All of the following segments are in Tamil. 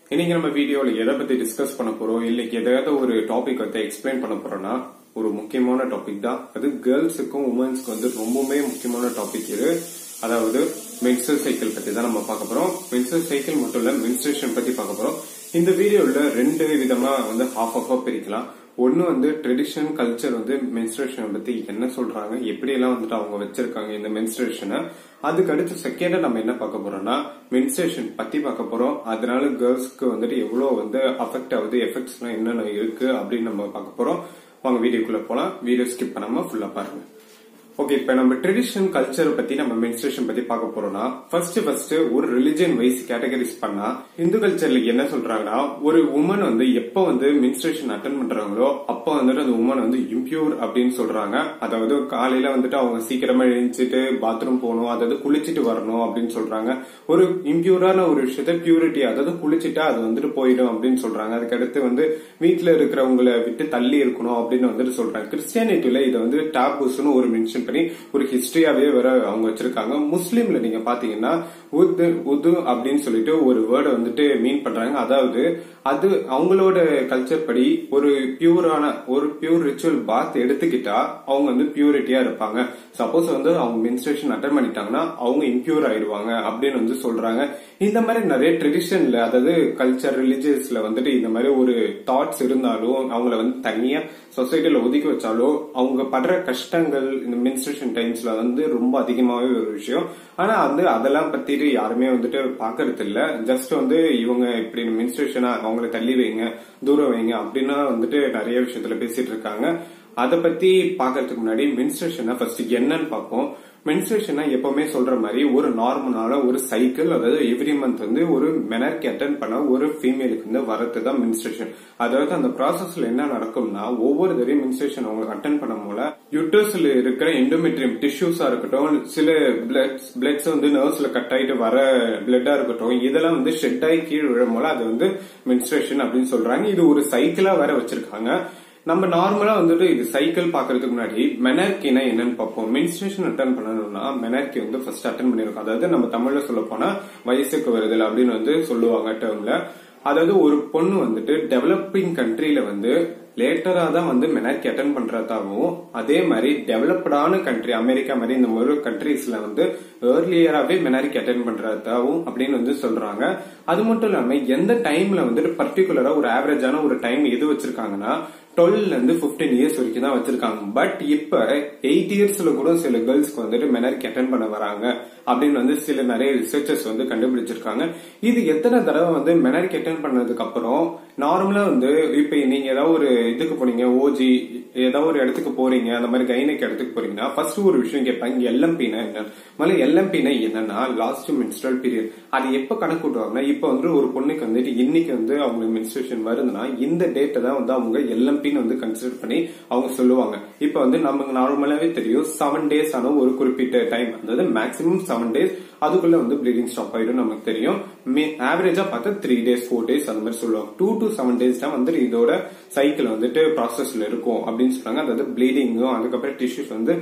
இன்னைக்கு நம்ம வீடியோல எதை பத்தி டிஸ்கஸ் பண்ண போறோம் இல்லைக்கு எதாவது ஒரு டாபிக் வந்து எக்ஸ்பிளைன் பண்ண போறோம்னா ஒரு முக்கியமான டாபிக் தான் அது கேர்ள்ஸுக்கும் உமன்ஸ்க்கு வந்து ரொம்பவுமே முக்கியமான டாபிக் இது அதாவது மென்ஸ்ட்ரல் சைக்கிள் பத்தி தான் நம்ம பார்க்க போறோம் மென்ஸ்ட்ரல் சைக்கிள் மட்டும் இல்ல மென்ஸ்ட்ரேஷன் பத்தி பார்க்க போறோம் இந்த வீடியோல ரெண்டு விதமா வந்து ஹாஃப் ஆஃபா பிரிக்கலாம் ஒன்னு வந்து ட்ரெடிஷன் கல்ச்சர் வந்து மென்ஸ்ட்ரேஷன் பத்தி என்ன சொல்றாங்க எப்படி எல்லாம் வந்துட்டு அவங்க வச்சிருக்காங்க இந்த மென்ஸ்ட்ரேஷனை அதுக்கு அடுத்து செகண்டா நம்ம என்ன பார்க்க போறோம்னா மென்ஸ்ட்ரேஷன் பத்தி பார்க்க போறோம் அதனால கேர்ள்ஸ்க்கு வந்துட்டு எவ்வளவு வந்து அஃபெக்ட் ஆகுது எஃபெக்ட்ஸ் எல்லாம் என்னென்ன இருக்கு அப்படின்னு நம்ம பார்க்க போறோம் வாங்க வீடியோக்குள்ள போலாம் வீடியோ ஸ்கிப் பண்ணாம ஃபுல்லா பாருங்க ஓகே இப்ப நம்ம ட்ரெடிஷன் கல்ச்சர் பத்தி நம்ம மென்ஸ்ட்ரேஷன் பத்தி பார்க்க போறோம்னா ஃபர்ஸ்ட் ஃபர்ஸ்ட் ஒரு ரிலிஜன் வைஸ் கேட்டகரிஸ் பண்ணா இந்து கல்ச்சர்ல என்ன சொல்றாங்கன்னா ஒரு உமன் வந்து எப்ப வந்து மென்ஸ்ட்ரேஷன் அட்டன் பண்றாங்களோ அப்ப வந்துட்டு அந்த உமன் வந்து இம்பியூர் அப்படின்னு சொல்றாங்க அதாவது காலையில வந்துட்டு அவங்க சீக்கிரமா எழுந்துட்டு பாத்ரூம் போகணும் அதாவது குளிச்சிட்டு வரணும் அப்படின்னு சொல்றாங்க ஒரு இம்பியூரான ஒரு விஷயத்த பியூரிட்டி அதாவது குளிச்சுட்டா அது வந்துட்டு போயிடும் அப்படின்னு சொல்றாங்க அதுக்கடுத்து வந்து வீட்டுல இருக்கிறவங்களை விட்டு தள்ளி இருக்கணும் அப்படின்னு வந்துட்டு சொல்றாங்க கிறிஸ்டியானிட்டியில இதை வந்து டாபூஸ்னு ஒரு மென்ஷன் பண்ணி ஒரு ஹிஸ்டரியாவே வேற அவங்க வச்சிருக்காங்க முஸ்லீம்ல நீங்க பாத்தீங்கன்னா உது உது அப்படின்னு சொல்லிட்டு ஒரு வேர்டை வந்துட்டு மீன் பண்றாங்க அதாவது அது அவங்களோட கல்ச்சர் படி ஒரு பியூரான ஒரு பியூர் ரிச்சுவல் பாத் எடுத்துக்கிட்டா அவங்க வந்து பியூரிட்டியா இருப்பாங்க சப்போஸ் வந்து அவங்க மென்ஸ்ட்ரேஷன் அட்டன் பண்ணிட்டாங்கன்னா அவங்க இம்பியூர் ஆயிடுவாங்க அப்படின்னு வந்து சொல்றாங்க இந்த மாதிரி நிறைய ட்ரெடிஷன்ல அதாவது கல்ச்சர் ரிலிஜியஸ்ல வந்துட்டு இந்த மாதிரி ஒரு தாட்ஸ் இருந்தாலும் அவங்கள வந்து தனியா சொசைட்டில ஒதுக்கி வச்சாலும் அவங்க படுற கஷ்டங்கள் இந்த மென்ஸ்ட்ரேஷன் டைம்ஸ்ல வந்து ரொம்ப அதிகமாவே ஒரு விஷயம் ஆனா வந்து அதெல்லாம் பத்திட்டு யாருமே வந்துட்டு பாக்குறது இல்ல ஜஸ்ட் வந்து இவங்க இப்படி மென்ஸ்ட்ரேஷனா அவங்கள தள்ளி வைங்க தூரம் வைங்க அப்படின்னா வந்துட்டு நிறைய விஷயத்துல பேசிட்டு இருக்காங்க அதை பத்தி பாக்குறதுக்கு முன்னாடி மென்ஸ்ட்ரேஷனை ஃபர்ஸ்ட் என்னன்னு பார்ப்போம் மென்ஸ்ட்ரேஷனா எப்பவுமே சொல்ற மாதிரி ஒரு நார்மலான ஒரு சைக்கிள் அதாவது எவ்ரி மந்த் வந்து ஒரு மெனர்க்கு அட்டன் பண்ண ஒரு ஃபீமேலுக்கு வந்து வரது தான் மென்ஸ்ட்ரேஷன் அதாவது அந்த ப்ராசஸ்ல என்ன நடக்கும்னா ஒவ்வொரு தடையும் மென்ஸ்ட்ரேஷன் அவங்க அட்டன் பண்ண போல யூட்டர்ஸ்ல இருக்கிற எண்டோமெட்ரியம் டிஷ்யூஸா இருக்கட்டும் சில பிளட்ஸ் பிளட்ஸ் வந்து நர்வ்ஸ்ல கட் ஆயிட்டு வர பிளட்டா இருக்கட்டும் இதெல்லாம் வந்து ஷெட் ஆகி கீழ் விழும் போல அது வந்து மென்ஸ்ட்ரேஷன் அப்படின்னு சொல்றாங்க இது ஒரு சைக்கிளா வேற வச்சிருக்காங்க நம்ம நார்மலா வந்துட்டு இது சைக்கிள் பாக்குறதுக்கு முன்னாடி மெனர்கினா என்னன்னு பார்ப்போம் மென்ஸ்ட்ரேஷன் அட்டன் பண்ணணும்னா மெனர்கி வந்து ஃபர்ஸ்ட் அட்டன் பண்ணிருக்கோம் அதாவது நம்ம தமிழ்ல சொல்ல போனா வயசுக்கு வருதல் அப்படின்னு வந்து சொல்லுவாங்க டேர்ம்ல அதாவது ஒரு பொண்ணு வந்துட்டு டெவலப்பிங் கண்ட்ரில வந்து லேட்டரா தான் வந்து மெனர்கி அட்டன் பண்றதாகவும் அதே மாதிரி டெவலப்டான கண்ட்ரி அமெரிக்கா மாதிரி இந்த மாதிரி கண்ட்ரீஸ்ல வந்து ஏர்லியராகவே மெனாரிக் அட்டன் பண்றதாகவும் அப்படின்னு வந்து சொல்றாங்க அது மட்டும் இல்லாம எந்த டைம்ல வந்துட்டு பர்டிகுலரா ஒரு ஆவரேஜான ஒரு டைம் எது வச்சிருக்காங்கன்னா டுவெல்ல இருந்து பிப்டீன் இயர்ஸ் வரைக்கும் தான் வச்சிருக்காங்க பட் இப்ப எயிட் இயர்ஸ்ல கூட சில கேர்ள்ஸ்க்கு வந்துட்டு மெனரிக் அட்டன் பண்ண வராங்க அப்படின்னு வந்து சில நிறைய ரிசர்ச்சர்ஸ் வந்து கண்டுபிடிச்சிருக்காங்க இது எத்தனை தடவை வந்து மெனரிக் அட்டன் பண்ணதுக்கு அப்புறம் நார்மலா வந்து இப்ப நீங்க ஏதாவது ஒரு இதுக்கு போனீங்க ஓஜி ஏதாவது ஒரு இடத்துக்கு போறீங்க அந்த மாதிரி கைனக்கு இடத்துக்கு போறீங்கன்னா ஃபர்ஸ்ட் ஒரு விஷயம் கேட்பாங்க எல்எம்பினா என்ன முதல்ல எல்எம்பினா என்னன்னா லாஸ்ட் மென்ஸ்ட்ரல் பீரியட் அது எப்ப கணக்கு விட்டுவாங்கன்னா இப்ப வந்து ஒரு பொண்ணுக்கு வந்துட்டு இன்னைக்கு வந்து அவங்களுக்கு மென்ஸ்ட்ரேஷன் வருதுன்னா இந்த டேட்டை தான் வந்து அவங்க எல்எம்பின்னு வந்து கன்சிடர் பண்ணி அவங்க சொல்லுவாங்க இப்ப வந்து நமக்கு நார்மலாவே தெரியும் செவன் டேஸ் ஆன ஒரு குறிப்பிட்ட டைம் அதாவது மேக்சிமம் செவன் டேஸ் அதுக்குள்ள வந்து ப்ளீடிங் ஸ்டாப் ஆயிடும் நமக்கு தெரியும் ஆவரேஜா பார்த்தா த்ரீ டேஸ் ஃபோர் டேஸ் அந்த மாதிரி சொல்லுவாங்க டூ டு செவன் டேஸ் தான் வந்து இதோட சைக்கிள் வந்துட்டு ப்ராசஸ்ல இருக்கும் அப்படின்னு சொல்றாங்க அதாவது ப்ளீடிங்கும் அதுக்கப்புறம் டிஷ்யூஸ் வந்து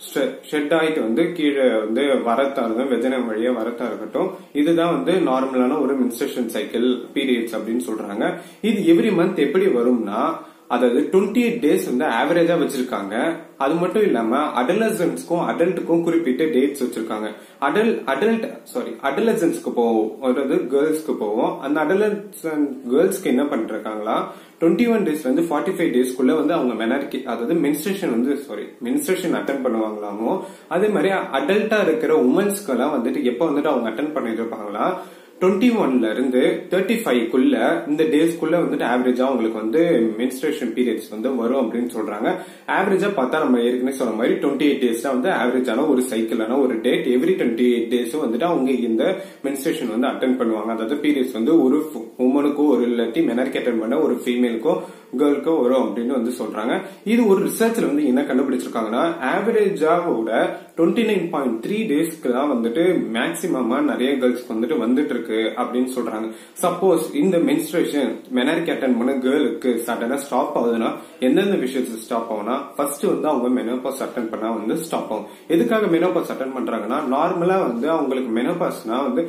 ஷெட் ஆயிட்டு வந்து கீழே வந்து வரத்தா இருக்கும் வெஜனை வழியா வரத்தா இருக்கட்டும் இதுதான் வந்து நார்மலான ஒரு மின்ஸ்ட்ரேஷன் சைக்கிள் பீரியட்ஸ் அப்படின்னு சொல்றாங்க இது எவ்ரி மந்த் எப்படி வரும்னா அதாவது டுவெண்ட்டி எயிட் டேஸ் வந்து ஆவரேஜா வச்சிருக்காங்க அது மட்டும் இல்லாம அடலசன்ஸ்க்கும் அடல்ட்டுக்கும் குறிப்பிட்ட டேட்ஸ் வச்சிருக்காங்க அடல் அடல்ட் சாரி அடலசன்ஸ்க்கு போவோம் அதாவது கேர்ள்ஸ்க்கு போவோம் அந்த அடலசன் கேர்ள்ஸ்க்கு என்ன பண்ணிருக்காங்களா டுவெண்ட்டி ஒன் டேஸ்ல இருந்து ஃபார்ட்டி ஃபைவ் டேஸ்க்குள்ள வந்து அவங்க மெனாரிக்கி அதாவது மென்ஸ்ட்ரேஷன் வந்து சாரி மென்ஸ்ட்ரேஷன் அட்டன் பண்ணுவாங்களாமோ அதே மாதிரி அடல்ட்டா இருக்கிற உமன்ஸ்க்கு எல்லாம் வந்துட்டு எப்ப வந்துட்டு அவங்க அட்டன் பண்ணிருப்பாங்களா டுவெண்ட்டி ஒன்ல இருந்து தேர்ட்டி ஃபைவ்க்குள்ள இந்த டேஸ்க்குள்ள வந்துட்டு ஆவரேஜா உங்களுக்கு வந்து மென்ஸ்ட்ரேஷன் பீரியட்ஸ் வந்து வரும் அப்படின்னு சொல்றாங்க ஆவரேஜா பார்த்தா நம்ம ஏற்கனவே சொன்ன மாதிரி டுவெண்ட்டி எயிட் டேஸ் தான் வந்து ஆவரேஜான ஒரு சைக்கிளான ஒரு டேட் எவ்ரி டுவெண்ட்டி எயிட் டேஸும் வந்துட்டு அவங்க இந்த மென்ஸ்ட்ரேஷன் வந்து அட்டன் பண்ணுவாங்க அதாவது பீரியட்ஸ் வந்து ஒரு உமனுக்கோ ஒரு இல்லாட்டி மெனர்க்கு அட்டன் பண்ண ஒரு ஃபீமேலுக்கோ கேர்ளுக்கோ வரும் அப்படின்னு வந்து சொல்றாங்க இது ஒரு ரிசர்ச்ல வந்து என்ன கண்டுபிடிச்சிருக்காங்கன்னா ஆவரேஜாவோட டுவெண்ட்டி நைன் பாயிண்ட் த்ரீ டேஸ்க்கு தான் வந்துட்டு மேக்சிமமா நிறைய கேர்ள்ஸ்க்கு வந்துட்டு வந்துட்டு இருக்கு அப்படின்னு சொல்றாங்க சப்போஸ் இந்த மென்ஸ்ட்ரேஷன் மெனரிக் அட்டன் பண்ண கேர்ளுக்கு சடனா ஸ்டாப் ஆகுதுன்னா எந்தெந்த விஷயத்துல ஸ்டாப் ஆகும்னா ஃபர்ஸ்ட் வந்து அவங்க மெனோபாஸ் அட்டன் பண்ணா வந்து ஸ்டாப் ஆகும் எதுக்காக மெனோபாஸ் அட்டன் பண்றாங்கன்னா நார்மலா வந்து அவங்களுக்கு மெனோபாஸ்னா வந்து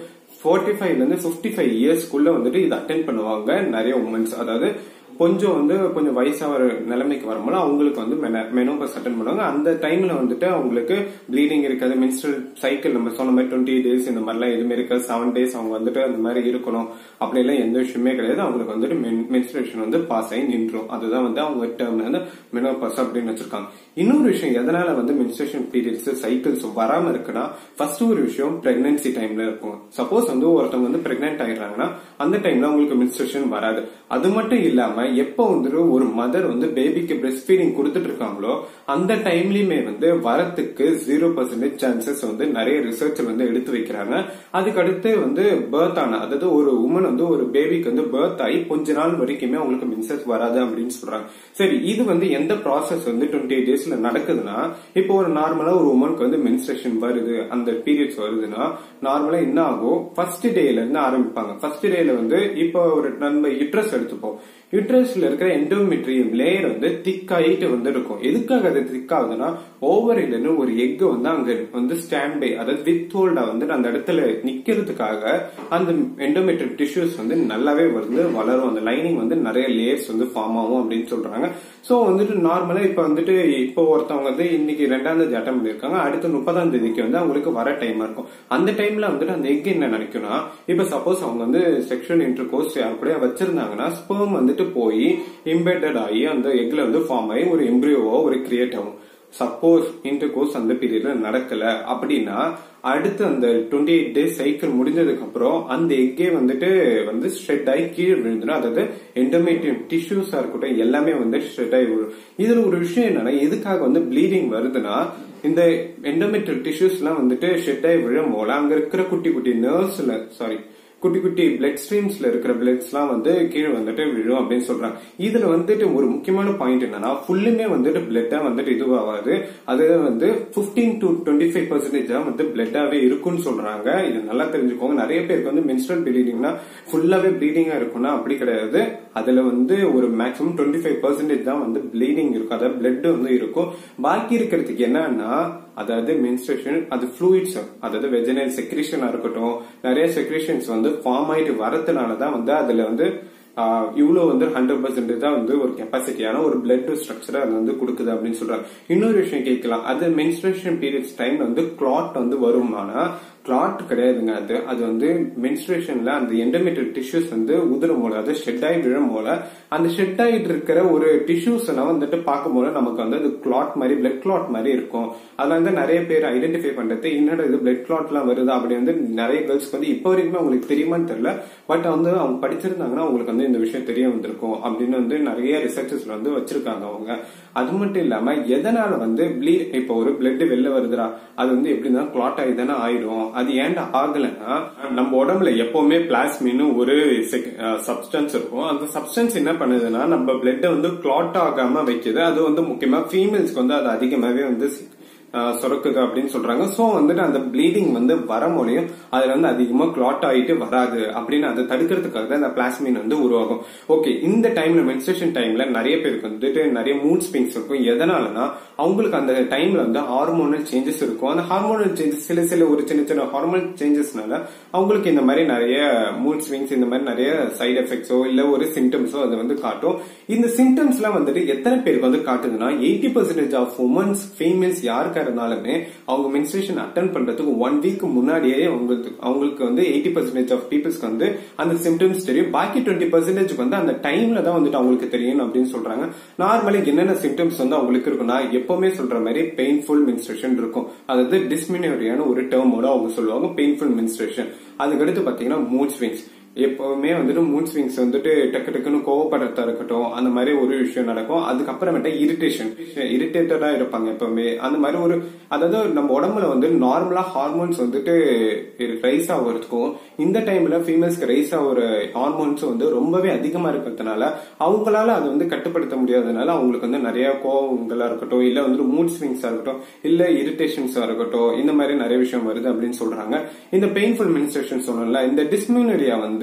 ஃபோர்ட்டி ஃபைவ்ல இருந்து பிப்டி ஃபைவ் இயர்ஸ்க்குள்ள வந்துட்டு இது அட்டென்ட் பண்ணுவாங்க நிறைய உமன்ஸ் அதாவது கொஞ்சம் வந்து கொஞ்சம் வயசாகிற நிலைமைக்கு வரும்போது அவங்களுக்கு வந்து மெனோபஸ் அட்டன் பண்ணுவாங்க அந்த டைம்ல வந்துட்டு அவங்களுக்கு ப்ளீடிங் இருக்காது மென்ஸ்ட்ரல் சைக்கிள் நம்ம சொன்ன மாதிரி டுவெண்ட்டி டேஸ் இந்த மாதிரிலாம் எதுவுமே இருக்காது செவன் டேஸ் அவங்க வந்துட்டு அந்த மாதிரி இருக்கணும் அப்படி எல்லாம் எந்த விஷயமே கிடையாது அவங்களுக்கு வந்துட்டு மென்ஸ்ட்ரேஷன் வந்து பாஸ் ஆகி நின்றும் அதுதான் வந்து அவங்க டேர்ம் வந்து மெனோபஸ் அப்படின்னு வச்சிருக்காங்க இன்னொரு விஷயம் எதனால வந்து மென்ஸ்ட்ரேஷன் பீரியட்ஸ் சைக்கிள்ஸ் வராம இருக்குன்னா ஃபர்ஸ்ட் ஒரு விஷயம் பிரெக்னன்சி டைம்ல இருக்கும் சப்போஸ் வந்து ஒருத்தவங்க வந்து பிரெக்னென்ட் ஆயிடுறாங்கன்னா அந்த டைம்ல அவங்களுக்கு மென்ஸ்ட்ரேஷன் வராது அது மட்டும் இல்லாம எப்ப வந்துட்டு ஒரு மதர் வந்து பேபிக்கு பிரெஸ்ட் ஃபீடிங் கொடுத்துட்டு இருக்காங்களோ அந்த டைம்லயுமே வந்து வரத்துக்கு ஜீரோ பர்சன்டேஜ் சான்சஸ் வந்து நிறைய ரிசர்ச் வந்து எடுத்து வைக்கிறாங்க அதுக்கு அடுத்து வந்து பேர்த் ஆன அதாவது ஒரு உமன் வந்து ஒரு பேபிக்கு வந்து பேர்த் ஆகி கொஞ்ச நாள் வரைக்குமே அவங்களுக்கு மின்சஸ் வராது அப்படின்னு சொல்றாங்க சரி இது வந்து எந்த ப்ராசஸ் வந்து டுவெண்ட்டி எயிட் டேஸ்ல நடக்குதுன்னா இப்போ ஒரு நார்மலா ஒரு உமனுக்கு வந்து மென்ஸ்ட்ரேஷன் வருது அந்த பீரியட்ஸ் வருதுன்னா நார்மலா என்ன ஆகும் ஃபர்ஸ்ட் டேல இருந்து ஆரம்பிப்பாங்க ஃபர்ஸ்ட் டேல வந்து இப்போ ஒரு நம்ம யுட்ரஸ் எடுத்துப்போம் யூட்ரஸ்ல இருக்கிற எண்டோமெட்ரியம் லேயர் வந்து திக் ஆயிட்டு வந்து இருக்கும் எதுக்காக அது திக் ஆகுதுன்னா ஓவரில ஒரு எக் வந்து அங்க வந்து ஸ்டாண்ட் பை அதாவது வித் ஹோல்டா வந்து அந்த இடத்துல நிக்கிறதுக்காக அந்த எண்டோமெட்ரியம் டிஷ்யூஸ் வந்து நல்லாவே வந்து வளரும் அந்த லைனிங் வந்து நிறைய லேயர்ஸ் வந்து ஃபார்ம் ஆகும் அப்படின்னு சொல்றாங்க சோ வந்துட்டு நார்மலா இப்ப வந்துட்டு இப்போ ஒருத்தவங்க வந்து இன்னைக்கு ரெண்டாம் தேதி அட்டம் பண்ணிருக்காங்க அடுத்த முப்பதாம் தேதிக்கு வந்து அவங்களுக்கு வர டைமா இருக்கும் அந்த டைம்ல வந்துட்டு அந்த எக் என்ன நினைக்கும்னா இப்ப சப்போஸ் அவங்க வந்து செக்ஷுவல் இன்டர் கோர்ஸ் யாரு கூட வச்சிருந்தாங்கன்னா ஸ்பெர்ம் வந்துட்டு போய் இம்பெடட் ஆகி அந்த எக்ல வந்து ஃபார்ம் ஆகி ஒரு எம்ப்ரியோவா ஒரு கிரியேட் ஆகும் சப்போஸ் இன்டர் கோர்ஸ் அந்த பீரியட்ல நடக்கல அப்படின்னா அடுத்து அந்த டுவெண்ட்டி எயிட் டேஸ் சைக்கிள் முடிஞ்சதுக்கு அப்புறம் அந்த எக்கே வந்துட்டு வந்து ஸ்ட்ரெட் ஆகி கீழே விழுந்துடும் அதாவது எண்டோமேட்டியம் டிஷ்யூஸா இருக்கட்டும் எல்லாமே வந்து ஸ்ட்ரெட் ஆகி விழும் இதுல ஒரு விஷயம் என்னன்னா எதுக்காக வந்து ப்ளீடிங் வருதுன்னா இந்த எண்டோமெட்ரியல் டிஷ்யூஸ் எல்லாம் வந்துட்டு ஷெட் ஆகி விழும் போல அங்க இருக்கிற குட்டி குட்டி நர்வ்ஸ்ல சாரி குட்டி குட்டி பிளட் ஸ்ட்ரீம்ஸ்ல இருக்கிற பிளட்ஸ் எல்லாம் வந்து கீழே வந்துட்டு விழும் அப்படின்னு சொல்றாங்க இதுல வந்துட்டு ஒரு முக்கியமான பாயிண்ட் என்னன்னா ஃபுல்லுமே வந்துட்டு பிளட்டா வந்துட்டு இதுவாகாது அது வந்து fifteen to twenty five percentage தான் வந்து பிளட்டாவே இருக்கும்னு சொல்றாங்க இது நல்லா தெரிஞ்சுக்கோங்க நிறைய பேருக்கு வந்து மென்ஸ்ட்ரல் ப்ளீடிங்னா ஃபுல்லாவே ப்ளீடிங்கா இருக்கும்னா அப்படி கிடையாது அதுல வந்து ஒரு மேக்ஸிமம் டுவெண்ட்டி ஃபைவ் பர்சன்டேஜ் தான் வந்து ப்ளீடிங் இருக்கும் அதாவது பிளட் வந்து இருக்கும் பாக்கி இருக்கிறதுக்கு என்னன்னா அதாவது மென்ஸ்ட்ரேஷன் அது ஃப்ளூயிட்ஸ் அதாவது வெஜினல் செக்ரேஷனா இருக்கட்டும் நிறைய செக்ரேஷன்ஸ் வந்து ஃபார்ம் ஆயிட்டு வரதுனாலதான் வந்து அதுல வந்து இவ்வளவு வந்து ஹண்ட்ரட் பர்சன்டேஜ் தான் வந்து ஒரு கெப்பாசிட்டியான ஒரு பிளட் ஸ்ட்ரக்சர் அது வந்து கொடுக்குது அப்படின்னு சொல்றாங்க இன்னொரு விஷயம் கேட்கலாம் அது மென்ஸ்ட்ரேஷன் பீரியட்ஸ் டைம்ல வந்து கிளாட் வந்து வருமானா கிளாட் கிடையாதுங்க அது அது வந்து மென்ஸ்ட்ரேஷன்ல அந்த எண்டோமெட்ரியல் டிஷ்யூஸ் வந்து உதிரும் போல அது ஷெட் ஆகி விழும் போல அந்த ஷெட் ஆகிட்டு இருக்கிற ஒரு டிஷ்யூஸ் எல்லாம் வந்துட்டு பார்க்கும் போல நமக்கு வந்து அது கிளாட் மாதிரி பிளட் கிளாட் மாதிரி இருக்கும் அதுல வந்து நிறைய பேர் ஐடென்டிஃபை பண்றது என்னடா இது பிளட் கிளாட் எல்லாம் வருது அப்படி வந்து நிறைய கேர்ள்ஸ்க்கு வந்து இப்போ வரைக்குமே அவங்களுக்கு தெரியுமான்னு தெரியல பட் வந்து அவங்க படிச்சிருந்தாங்கன்னா அவங்களுக்கு வந்து இந்த விஷயம் தெரிய வந்திருக்கும் அப்படின்னு வந்து நிறைய ரிசர்ச்சஸ்ல வந்து வச்சிருக்காங்க அவங்க அது மட்டும் இல்லாம எதனால வந்து ப்ளீட் இப்போ ஒரு பிளட் வெளில வருதுடா அது வந்து எப்படின்னா கிளாட் ஆகி தானே ஆயிடும் அது ஏன்டா ஆகலைன்னா நம்ம உடம்புல எப்பவுமே பிளாஸ்மின்னு ஒரு சப்ஸ்டன்ஸ் இருக்கும் அந்த சப்ஸ்டன்ஸ் என்ன பண்ணுதுன்னா நம்ம பிளட்டை வந்து கிளாட் ஆகாம வைக்குது அது வந்து முக்கியமா ஃபீமேல்ஸ்க்கு வந்து அது அதிகமாவே வந்து சுரக்குது அப்படின்னு சொல்றாங்க சோ வந்துட்டு அந்த ப்ளீடிங் வந்து வர மூலியம் அதுல வந்து அதிகமா கிளாட் ஆயிட்டு வராது அப்படின்னு அதை தடுக்கிறதுக்காக தான் அந்த பிளாஸ்மின் வந்து உருவாகும் ஓகே இந்த டைம்ல மென்ஸ்ட்ரேஷன் டைம்ல நிறைய பேருக்கு வந்துட்டு நிறைய மூட் ஸ்விங்ஸ் இருக்கும் எதனாலனா அவங்களுக்கு அந்த டைம்ல வந்து ஹார்மோனல் சேஞ்சஸ் இருக்கும் அந்த ஹார்மோனல் சேஞ்சஸ் சில சில ஒரு சின்ன சின்ன ஹார்மோனல் சேஞ்சஸ்னால அவங்களுக்கு இந்த மாதிரி நிறைய மூட் ஸ்விங்ஸ் இந்த மாதிரி நிறைய சைடு எஃபெக்ட்ஸோ இல்ல ஒரு சிம்டம்ஸோ அது வந்து காட்டும் இந்த சிம்டம்ஸ் எல்லாம் வந்துட்டு எத்தனை பேருக்கு வந்து காட்டுதுன்னா eighty percentage of women's females யாருக்கா இருந்தாலுமே அவங்க மென்ஸ்ட்ரேஷன் அட்டன் பண்றதுக்கு ஒன் வீக் முன்னாடியே அவங்களுக்கு அவங்களுக்கு வந்து எயிட்டி பர்சன்டேஜ் ஆஃப் பீப்புள்ஸ்க்கு வந்து அந்த சிம்டம்ஸ் தெரியும் பாக்கி டுவெண்ட்டி பர்சன்டேஜ் வந்து அந்த டைம்ல தான் வந்துட்டு அவங்களுக்கு தெரியும் அப்படின்னு சொல்றாங்க நார்மலி என்னென்ன சிம்டம்ஸ் வந்து அவங்களுக்கு இருக்குன்னா எப்பவுமே சொல்ற மாதிரி பெயின்ஃபுல் மென்ஸ்ட்ரேஷன் இருக்கும் அதாவது டிஸ்மினரியான ஒரு டேர்மோட அவங்க சொல்லுவாங்க பெயின்ஃபுல் மென்ஸ்ட்ரேஷன் அதுக்கடுத்து பாத்தீங்கன்னா மூட் ஸ்விங்ஸ் எப்பவுமே வந்துட்டு மூட் ஸ்விங்ஸ் வந்துட்டு டக்கு டக்குன்னு கோவப்படுறதா இருக்கட்டும் அந்த மாதிரி ஒரு விஷயம் நடக்கும் அதுக்கப்புறமேட்டா இரிட்டேஷன் இரிட்டேட்டடா இருப்பாங்க எப்பவுமே அந்த மாதிரி ஒரு அதாவது நம்ம உடம்புல வந்து நார்மலா ஹார்மோன்ஸ் வந்துட்டு ரைஸ் ஆகுறதுக்கும் இந்த டைம்ல ஃபீமேல்ஸ்க்கு ரைஸ் ஆகுற ஹார்மோன்ஸ் வந்து ரொம்பவே அதிகமா இருக்கிறதுனால அவங்களால அதை வந்து கட்டுப்படுத்த முடியாதனால அவங்களுக்கு வந்து நிறைய கோவங்களா இருக்கட்டும் இல்ல வந்து மூட் ஸ்விங்ஸா இருக்கட்டும் இல்ல இரிட்டேஷன்ஸா இருக்கட்டும் இந்த மாதிரி நிறைய விஷயம் வருது அப்படின்னு சொல்றாங்க இந்த பெயின்ஃபுல் மினிஸ்ட்ரேஷன் சொன்னல இந்த டிஸ்மினரியா வந்து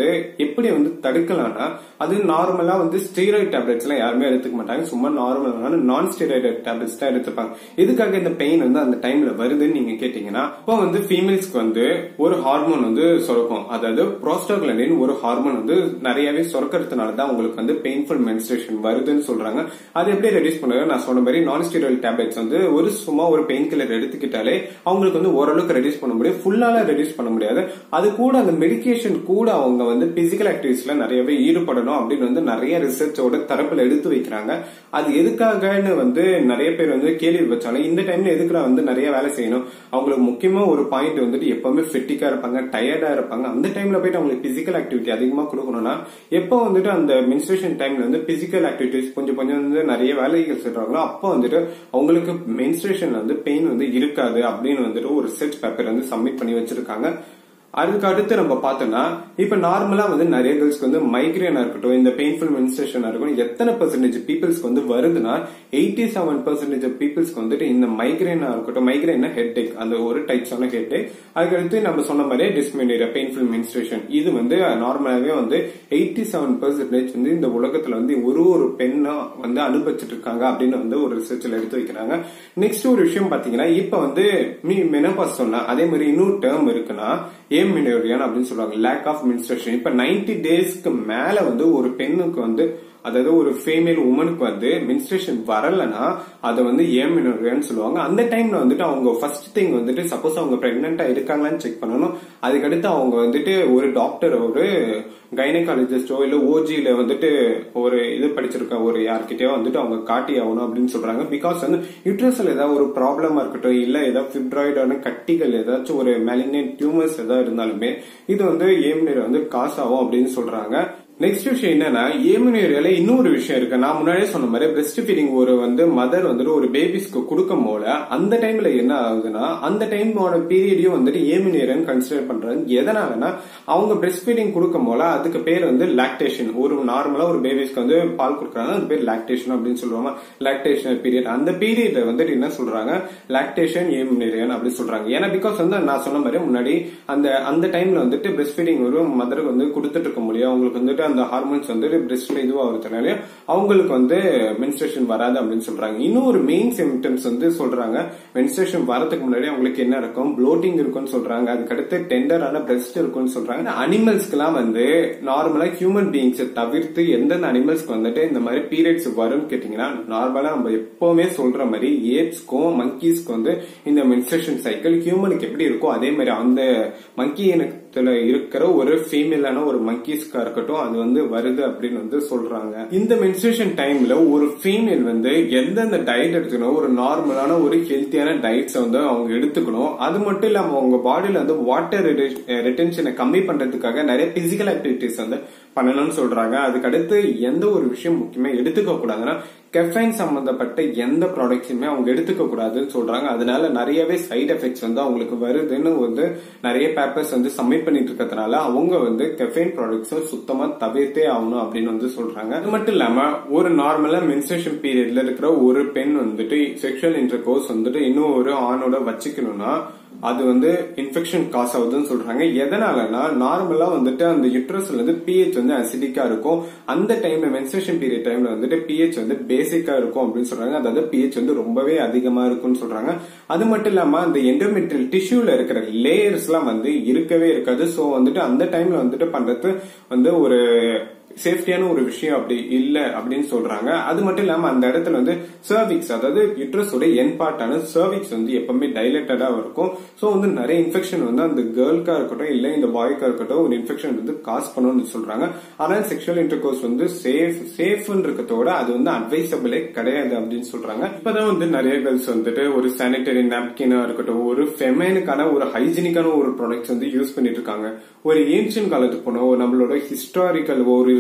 வந்து எப்படி வந்து தடுக்கலாம்னா அது நார்மலா வந்து ஸ்டீராய்ட் டேப்லெட்ஸ் எல்லாம் யாருமே எடுத்துக்க மாட்டாங்க சும்மா நார்மலான நான் ஸ்டீராய்டு டேப்லெட்ஸ் தான் எடுத்துப்பாங்க எதுக்காக இந்த பெயின் வந்து அந்த டைம்ல வருதுன்னு நீங்க கேட்டீங்கன்னா இப்போ வந்து ஃபீமேல்ஸ்க்கு வந்து ஒரு ஹார்மோன் வந்து சுரக்கும் அதாவது ப்ரோஸ்டோகிளண்டின் ஒரு ஹார்மோன் வந்து நிறையவே சுரக்கிறதுனால தான் உங்களுக்கு வந்து பெயின்ஃபுல் மென்ஸ்ட்ரேஷன் வருதுன்னு சொல்றாங்க அது எப்படி ரெடியூஸ் பண்ணுறது நான் சொன்ன மாதிரி நான் ஸ்டீராய்டு டேப்லெட்ஸ் வந்து ஒரு சும்மா ஒரு பெயின் கில்லர் எடுத்துக்கிட்டாலே அவங்களுக்கு வந்து ஓரளவுக்கு ரெடியூஸ் பண்ண முடியும் ஃபுல்லால ரெடியூஸ் பண்ண முடியாது அது கூட அந்த மெடிகேஷன் கூட அவங்க வந்து பிசிக்கல் ஆக்டிவிட்டிஸ்ல நிறையவே ஈடுபடணும் அப்படின்னு வந்து நிறைய ரிசர்ச்சோட தரப்புல எடுத்து வைக்கிறாங்க அது எதுக்காகன்னு வந்து நிறைய பேர் வந்து கேள்வி வச்சாலும் இந்த டைம்ல எதுக்குற வந்து நிறைய வேலை செய்யணும் அவங்களுக்கு முக்கியமா ஒரு பாயிண்ட் வந்துட்டு எப்பவுமே ஃபிட்டிக்கா இருப்பாங்க டயர்டா இருப்பாங்க அந்த டைம்ல போயிட்டு அவங்களுக்கு பிசிக்கல் ஆக்டிவிட்டி அதிகமா கொடுக்கணும்னா எப்போ வந்துட்டு அந்த மென்ஸ்ட்ரேஷன் டைம்ல வந்து பிசிக்கல் ஆக்டிவிட்டிஸ் கொஞ்சம் கொஞ்சம் வந்து நிறைய வேலைகள் செய்றாங்களோ அப்போ வந்துட்டு அவங்களுக்கு மென்ஸ்ட்ரேஷன்ல வந்து பெயின் வந்து இருக்காது அப்படின்னு வந்துட்டு ஒரு ரிசர்ச் பேப்பர் வந்து சப்மிட் பண்ணி வச்சிருக்காங்க அதுக்கு அடுத்து நம்ம பார்த்தோம்னா இப்ப நார்மலா வந்து நிறைய கேர்ள்ஸ்க்கு வந்து மைக்ரேனா இருக்கட்டும் இந்த பெயின்ஃபுல் மென்ஸ்ட்ரேஷனா இருக்கட்டும் எத்தனை பர்சன்டேஜ் பீப்புள்ஸ்க்கு வந்து வருதுன்னா எயிட்டி செவன் பர்சன்டேஜ் பீப்புள்ஸ்க்கு வந்துட்டு இந்த மைக்ரேனா இருக்கட்டும் மைக்ரேனா ஹெட் டேக் அந்த ஒரு டைப்ஸான ஹெட் டேக் அதுக்கடுத்து நம்ம சொன்ன மாதிரியே டிஸ்மெனியா பெயின்ஃபுல் மென்ஸ்ட்ரேஷன் இது வந்து நார்மலாவே வந்து எயிட்டி செவன் பர்சன்டேஜ் வந்து இந்த உலகத்துல வந்து ஒரு ஒரு பெண்ணா வந்து அனுபவிச்சுட்டு இருக்காங்க அப்படின்னு வந்து ஒரு ரிசர்ச்ல எடுத்து வைக்கிறாங்க நெக்ஸ்ட் ஒரு விஷயம் பாத்தீங்கன்னா இப்ப வந்து மெனோபாஸ் சொன்னா அதே மாதிரி இன்னொரு டேர்ம் இருக்குன்னா ஏம் மினோரியான் அப்படின்னு சொல்லுவாங்க லேக் ஆஃப் மின்ஸ்ட்ரேஷன் இப்ப நைன்டி டேஸ்க்கு மேல வந்து ஒரு பெண்ணுக்கு வந்து அதாவது ஒரு ஃபீமேல் உமனுக்கு வந்து மின்ஸ்ட்ரேஷன் வரலன்னா அதை வந்து ஏம் மினோரியான்னு சொல்லுவாங்க அந்த டைம்ல வந்துட்டு அவங்க ஃபர்ஸ்ட் திங் வந்துட்டு சப்போஸ் அவங்க பிரெக்னெண்டா இருக்காங்களான்னு செக் பண்ணணும் அதுக்கடுத்து அவங்க வந்துட்டு ஒரு டாக்டர் ஒரு கைனகாலஜிஸ்டோ இல்ல ஓஜியில வந்துட்டு ஒரு இது படிச்சிருக்க ஒரு யார்கிட்டயோ வந்துட்டு அவங்க காட்டி ஆகணும் அப்படின்னு சொல்றாங்க பிகாஸ் வந்து யூட்ரஸ்ல ஏதாவது ஒரு ப்ராப்ளமா இருக்கட்டும் இல்ல ஏதாவது ஃபிப்ராய்டான கட்டிகள் ஏதாச்சும் ஒரு மெலினேட் டியூமர்ஸ் ஏதாவது இருந்தாலுமே இது வந்து ஏம்னியர் வந்து காசு ஆகும் அப்படின்னு சொல்றாங்க நெக்ஸ்ட் விஷயம் என்னன்னா ஏமன் ஏரியால இன்னொரு விஷயம் இருக்கு நான் முன்னாடியே சொன்ன மாதிரி பிரெஸ்ட் ஃபீடிங் ஒரு வந்து மதர் வந்துட்டு ஒரு பேபிஸ்க்கு கொடுக்கும் போல அந்த டைம்ல என்ன ஆகுதுன்னா அந்த டைமோட பீரியடையும் வந்துட்டு ஏமன் ஏரியான்னு கன்சிடர் பண்றாங்க எதனாலனா அவங்க பிரெஸ்ட் ஃபீடிங் கொடுக்கும் போல அதுக்கு பேர் வந்து லாக்டேஷன் ஒரு நார்மலா ஒரு பேபிஸ்க்கு வந்து பால் கொடுக்குறாங்க அது பேர் லாக்டேஷன் அப்படின்னு சொல்லுவாங்க லாக்டேஷன் பீரியட் அந்த பீரியட்ல வந்துட்டு என்ன சொல்றாங்க லாக்டேஷன் ஏமன் ஏரியான் அப்படின்னு சொல்றாங்க ஏன்னா பிகாஸ் வந்து நான் சொன்ன மாதிரி முன்னாடி அந்த அந்த டைம்ல வந்துட்டு பிரெஸ்ட் ஃபீடிங் ஒரு மதருக்கு வந்து கொடுத்துட்டு இருக்க முடியும் அவங்களுக்கு வந்துட்டு அந்த ஹார்மோன்ஸ் வந்து பிரெஸ்ட்ல இதுவாகிறதுனால அவங்களுக்கு வந்து மென்ஸ்ட்ரேஷன் வராது அப்படின்னு சொல்றாங்க இன்னும் ஒரு மெயின் சிம்டம்ஸ் வந்து சொல்றாங்க மென்ஸ்ட்ரேஷன் வரதுக்கு முன்னாடி அவங்களுக்கு என்ன இருக்கும் ப்ளோட்டிங் இருக்கும்னு சொல்றாங்க அதுக்கடுத்து டெண்டரான பிரெஸ்ட் இருக்கும்னு சொல்றாங்க அனிமல்ஸ்க்கு எல்லாம் வந்து நார்மலா ஹியூமன் பீயிங்ஸை தவிர்த்து எந்தெந்த அனிமல்ஸ்க்கு வந்துட்டு இந்த மாதிரி பீரியட்ஸ் வரும்னு கேட்டீங்கன்னா நார்மலா நம்ம எப்பவுமே சொல்ற மாதிரி ஏப்ஸ்க்கும் மங்கீஸ்க்கு வந்து இந்த மென்ஸ்ட்ரேஷன் சைக்கிள் ஹியூமனுக்கு எப்படி இருக்கோ அதே மாதிரி அந்த மங்கி எனக்கு த்துல இருக்கிற ஒரு ஃபீமேலான ஒரு மங்கீஸ்கா இருக்கட்டும் அது வந்து வருது அப்படின்னு வந்து சொல்றாங்க இந்த மென்ஸ்ட்ரேஷன் டைம்ல ஒரு ஃபீமேல் வந்து எந்தெந்த டயட் எடுத்துக்கணும் ஒரு நார்மலான ஒரு ஹெல்த்தியான டயட்ஸ் வந்து அவங்க எடுத்துக்கணும் அது மட்டும் இல்லாம அவங்க பாடியில வந்து வாட்டர் ரிட்டென்ஷனை கம்மி பண்றதுக்காக நிறைய பிசிக்கல் ஆக்டிவிட்டிஸ் வந்து பண்ணணும்னு சொல்றாங்க அதுக்கு அடுத்து எந்த ஒரு விஷயம் முக்கியமா எடுத்துக்க கூடாதுன்னா கெஃபைன் சம்பந்தப்பட்ட எந்த ப்ராடக்ட்ஸுமே அவங்க எடுத்துக்க கூடாதுன்னு சொல்றாங்க அதனால நிறையவே சைடு எஃபெக்ட்ஸ் வந்து அவங்களுக்கு வருதுன்னு வந்து நிறைய பேப்பர்ஸ் வந்து சப்மிட் பண்ணிட்டு இருக்கிறதுனால அவங்க வந்து கெஃபைன் ப்ராடக்ட்ஸ் சுத்தமா தவிர்த்தே ஆகணும் அப்படின்னு வந்து சொல்றாங்க அது மட்டும் இல்லாம ஒரு நார்மலா மென்ஸ்ட்ரேஷன் பீரியட்ல இருக்கிற ஒரு பெண் வந்துட்டு செக்ஷுவல் இன்டர் கோர்ஸ் வந்துட்டு இன்னும் ஒரு ஆணோட வச்சுக்கணும்னா அது வந்து இன்ஃபெக்ஷன் காஸ் ஆகுதுன்னு சொல்றாங்க எதனாலனா நார்மலா வந்துட்டு அந்த யுட்ரஸ்ல வந்து பிஹெச் வந்து அசிடிக்கா இருக்கும் அந்த டைம்ல மென்ஸ்ட்ரேஷன் பீரியட் டைம்ல வந்துட்டு பிஹெச் வந்து பேசிக்கா இருக்கும் அப்படின்னு சொல்றாங்க அதாவது பிஹெச் வந்து ரொம்பவே அதிகமா இருக்கும்னு சொல்றாங்க அது மட்டும் இல்லாம அந்த எண்டோமெட்ரியல் டிஷ்யூல இருக்கிற லேயர்ஸ் எல்லாம் வந்து இருக்கவே இருக்காது சோ வந்துட்டு அந்த டைம்ல வந்துட்டு பண்றது வந்து ஒரு சேஃப்டியான ஒரு விஷயம் அப்படி இல்ல அப்படின்னு சொல்றாங்க அது மட்டும் இல்லாம அந்த இடத்துல வந்து சர்விக்ஸ் அதாவது யுட்ரஸோட என் பார்ட்டான சர்விக்ஸ் வந்து எப்பவுமே டைலேட்டடா இருக்கும் சோ வந்து நிறைய இன்ஃபெக்ஷன் வந்து அந்த கேர்ள்க்கா இருக்கட்டும் இல்ல இந்த பாய்க்கா இருக்கட்டும் ஒரு இன்ஃபெக்ஷன் வந்து காஸ் பண்ணணும்னு சொல்றாங்க ஆனா செக்ஷுவல் இன்டர்கோர்ஸ் வந்து சேஃப் சேஃப்ன்றதோட அது வந்து அட்வைசபிளே கிடையாது அப்படின்னு சொல்றாங்க இப்பதான் வந்து நிறைய கேர்ள்ஸ் வந்துட்டு ஒரு சானிடரி நாப்கினா இருக்கட்டும் ஒரு ஃபெமைனுக்கான ஒரு ஹைஜீனிக்கான ஒரு ப்ராடக்ட்ஸ் வந்து யூஸ் பண்ணிட்டு இருக்காங்க ஒரு ஏன்ஷியன் காலத்துக்கு போனோம் நம்மளோட ஹிஸ்டாரிக்கல் ஒரு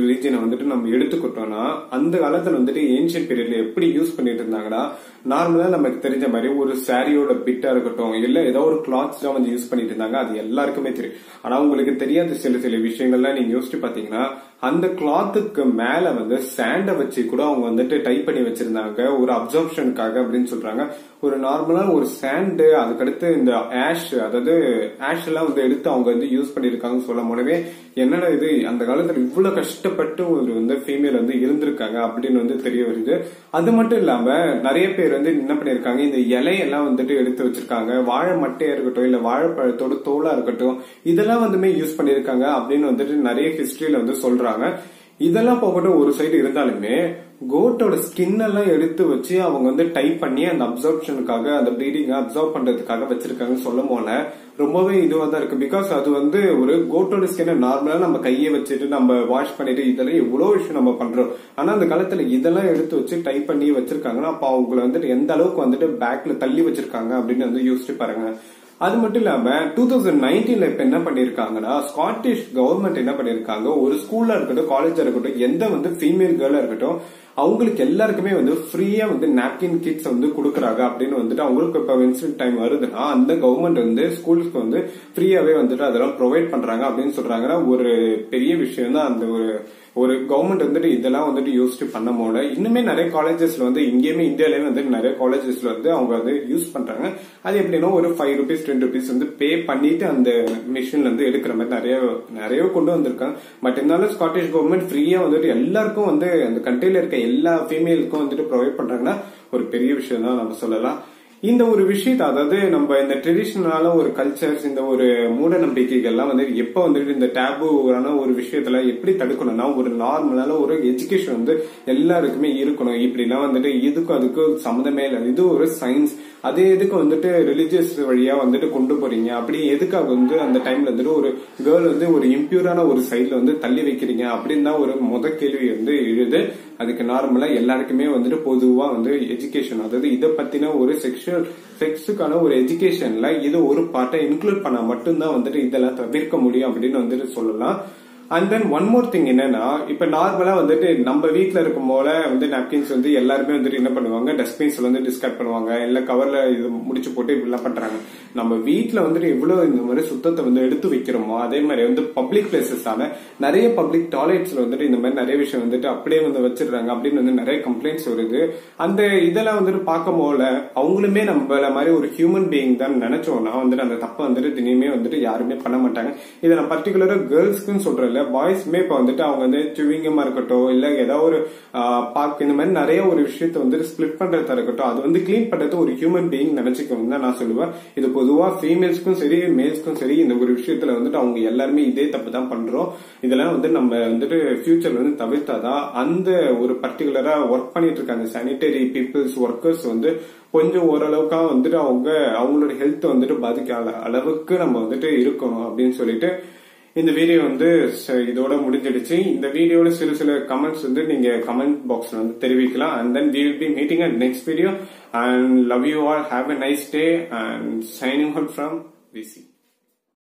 ரிலீஜனை வந்துட்டு நம்ம எடுத்துக்கிட்டோம்னா அந்த காலத்துல வந்துட்டு ஏன்ஷியன் பீரியட்ல எப்படி யூஸ் பண்ணிட்டு இருந்தாங்கன்னா நார்மலா நமக்கு தெரிஞ்ச மாதிரி ஒரு சாரியோட பிட்டா இருக்கட்டும் இல்ல ஏதோ ஒரு கிளாத்ஸ் தான் வந்து யூஸ் பண்ணிட்டு இருந்தாங்க அது எல்லாருக்குமே தெரியும் ஆனா உங்களுக்கு தெரியாத சில சில விஷயங்கள்லாம் நீங்க யோசிச்சு பாத்தீங்கன்னா அந்த கிளாத்துக்கு மேல வந்து சாண்ட வச்சு கூட அவங்க வந்துட்டு டைப் பண்ணி வச்சிருந்தாங்க ஒரு அப்சர்ப்ஷனுக்காக அப்படின்னு சொல்றாங்க ஒரு நார்மலா ஒரு சாண்டு அதுக்கடுத்து இந்த ஆஷ் அதாவது ஆஷ் எல்லாம் வந்து எடுத்து அவங்க வந்து யூஸ் பண்ணிருக்காங்கன்னு சொல்ல போனவே என்னடா இது அந்த காலத்துல இவ்வளவு கஷ்டப்பட்டு ஒரு வந்து ஃபீமேல் வந்து இருந்திருக்காங்க அப்படின்னு வந்து தெரிய வருது அது மட்டும் இல்லாம நிறைய பேர் வந்து என்ன பண்ணிருக்காங்க இந்த இலையெல்லாம் வந்துட்டு எடுத்து வச்சிருக்காங்க வாழை மட்டையா இருக்கட்டும் இல்ல வாழைப்பழத்தோட தோலா இருக்கட்டும் இதெல்லாம் வந்துமே யூஸ் பண்ணிருக்காங்க அப்படின்னு வந்துட்டு நிறைய ஹிஸ்டரியில வந்து சொல்றாங்க இதெல்லாம் போகட்டும் ஒரு சைடு இருந்தாலுமே கோட்டோட ஸ்கின் எல்லாம் எடுத்து வச்சு அவங்க வந்து டைப் பண்ணி அந்த அப்சர்ப்ஷனுக்காக அந்த ப்ளீடிங் அப்சர்வ் பண்றதுக்காக வச்சிருக்காங்கன்னு சொல்லும் போல ரொம்பவே இதுவா தான் இருக்கு பிகாஸ் அது வந்து ஒரு கோட்டோட ஸ்கின் நார்மலா நம்ம கையை வச்சுட்டு நம்ம வாஷ் பண்ணிட்டு இதெல்லாம் எவ்வளவு விஷயம் நம்ம பண்றோம் ஆனா அந்த காலத்துல இதெல்லாம் எடுத்து வச்சு டைப் பண்ணி வச்சிருக்காங்கன்னா அப்ப அவங்களை வந்துட்டு எந்த அளவுக்கு வந்துட்டு பேக்ல தள்ளி வச்சிருக்காங்க அப்படின்னு வந்து யோசிச்சு பாருங்க அது மட்டும் இல்லாம டூ தௌசண்ட் நைன்டீன்ல இப்ப என்ன பண்ணிருக்காங்கன்னா ஸ்காட்டிஷ் கவர்மெண்ட் என்ன பண்ணிருக்காங்க ஒரு ஸ்கூல்ல இருக்கட்டும் காலேஜா இருக்கட்டும் எந்த வந்து ஃபீமேல் கேர்ளா இருக்கட்டும் அவங்களுக்கு எல்லாருக்குமே வந்து ஃப்ரீயா வந்து நாப்கின் கிட்ஸ் வந்து கொடுக்குறாங்க அப்படின்னு வந்துட்டு அவங்களுக்கு இப்ப மென்சுரல் டைம் வருதுன்னா அந்த கவர்மெண்ட் வந்து ஸ்கூல்ஸ்க்கு வந்து ஃப்ரீயாவே வந்துட்டு அதெல்லாம் ப்ரொவைட் பண்றாங்க அப்படின்னு சொல்றாங்கன்னா ஒரு பெரிய விஷயம் தான் அந்த ஒரு ஒரு கவர்மெண்ட் வந்துட்டு இதெல்லாம் வந்துட்டு யோசிச்சு பண்ண போல இன்னுமே நிறைய காலேஜஸ்ல வந்து இங்கேயுமே இந்தியாலயுமே வந்து நிறைய காலேஜஸ்ல வந்து அவங்க வந்து யூஸ் பண்றாங்க அது எப்படின்னா ஒரு ஃபைவ் ருபீஸ் டென் ருபீஸ் வந்து பே பண்ணிட்டு அந்த மிஷின்ல இருந்து எடுக்கிற மாதிரி நிறைய நிறைய கொண்டு வந்திருக்காங்க பட் இருந்தாலும் ஸ்காட்டிஷ் கவர்மெண்ட் ஃப்ரீயா வந்துட்டு எல்லாருக்கும் வந்து அந்த கண்ட்ரில இருக்க எல்லா ஃபீமேலுக்கும் வந்துட்டு ப்ரொவைட் பண்றாங்கன்னா ஒரு பெரிய விஷயம் தான் நம்ம சொல்லலாம் இந்த ஒரு விஷயத்தை அதாவது நம்ம இந்த ட்ரெடிஷனலான ஒரு கல்ச்சர்ஸ் இந்த ஒரு மூட நம்பிக்கைகள்லாம் வந்து எப்ப வந்துட்டு இந்த டேபுவான ஒரு விஷயத்துல எப்படி தடுக்கணும்னா ஒரு நார்மலான ஒரு எஜுகேஷன் வந்து எல்லாருக்குமே இருக்கணும் இப்படிலாம் வந்துட்டு இதுக்கும் அதுக்கும் சம்மந்தமே இல்லை இது ஒரு சயின்ஸ் அதே எதுக்கு வந்துட்டு ரிலிஜியஸ் வழியா வந்துட்டு கொண்டு போறீங்க அப்படி எதுக்காக வந்து அந்த டைம்ல வந்துட்டு ஒரு கேர்ள் வந்து ஒரு இம்பியூரான ஒரு சைட்ல வந்து தள்ளி வைக்கிறீங்க அப்படின்னு தான் ஒரு முத கேள்வி வந்து எழுது அதுக்கு நார்மலா எல்லாருக்குமே வந்துட்டு பொதுவா வந்து எஜுகேஷன் அதாவது இதை பத்தின ஒரு செக்ஷுவல் செக்ஸுக்கான ஒரு எஜுகேஷன்ல இது ஒரு பார்ட்டை இன்க்ளூட் பண்ணா மட்டும்தான் வந்துட்டு இதெல்லாம் தவிர்க்க முடியும் அப்படின்னு வந்துட்டு சொல்லலாம் and then one more thing என்னன்னா இப்ப நார்மலா வந்துட்டு நம்ம வீட்ல இருக்கும் போல வந்து நாப்கின்ஸ் வந்து எல்லாருமே வந்துட்டு என்ன பண்ணுவாங்க டஸ்ட்பின்ஸ்ல வந்து டிஸ்கார்ட் பண்ணுவாங்க இல்ல கவர்ல இது முடிச்சு போட்டு இப்படிலாம் பண்றாங்க நம்ம வீட்ல வந்துட்டு எவ்வளவு இந்த மாதிரி சுத்தத்தை வந்து எடுத்து வைக்கிறோமோ அதே மாதிரி வந்து பப்ளிக் பிளேசஸ் ஆன நிறைய பப்ளிக் டாய்லெட்ஸ்ல வந்துட்டு இந்த மாதிரி நிறைய விஷயம் வந்துட்டு அப்படியே வந்து வச்சிடுறாங்க அப்படின்னு வந்து நிறைய கம்ப்ளைண்ட்ஸ் வருது அந்த இதெல்லாம் வந்துட்டு பார்க்கும் போல அவங்களுமே நம்மள மாதிரி ஒரு ஹியூமன் பீயிங் தான் நினைச்சோம்னா வந்துட்டு அந்த தப்பை வந்துட்டு தினியுமே வந்துட்டு யாருமே பண்ண மாட்டாங்க இதை நான் பர்டிகுலரா கேர்ள்ஸ்க்குன்னு சொல்றேன் பாய்ஸ்மே இப்ப வந்துட்டு அவங்க வந்து சுவிங்கமா இருக்கட்டும் இல்ல ஏதாவது ஒரு பாக் இந்த மாதிரி நிறைய ஒரு விஷயத்த வந்துட்டு ஸ்பிளிட் பண்றதா இருக்கட்டும் அது வந்து கிளீன் பண்றது ஒரு ஹியூமன் பீயிங் நினைச்சுக்கணும் தான் நான் சொல்லுவேன் இது பொதுவா ஃபீமேல்ஸ்க்கும் சரி மேல்ஸ்க்கும் சரி இந்த ஒரு விஷயத்துல வந்துட்டு அவங்க எல்லாருமே இதே தப்பு தான் பண்றோம் இதெல்லாம் வந்து நம்ம வந்துட்டு ஃபியூச்சர்ல வந்து தவிர்த்தாதான் அந்த ஒரு பர்டிகுலரா ஒர்க் பண்ணிட்டு இருக்காங்க சானிடரி பீப்புள்ஸ் ஒர்க்கர்ஸ் வந்து கொஞ்சம் ஓரளவுக்கா வந்துட்டு அவங்க அவங்களோட ஹெல்த் வந்துட்டு பாதிக்காத அளவுக்கு நம்ம வந்துட்டு இருக்கணும் அப்படின்னு சொல்லிட்டு இந்த வீடியோ வந்து இதோட முடிஞ்சிடுச்சு இந்த வீடியோட சில சில கமெண்ட்ஸ் வந்து நீங்க கமெண்ட் பாக்ஸ்ல வந்து தெரிவிக்கலாம் and then we will be meeting at next video and love you all have a nice day and signing out from VC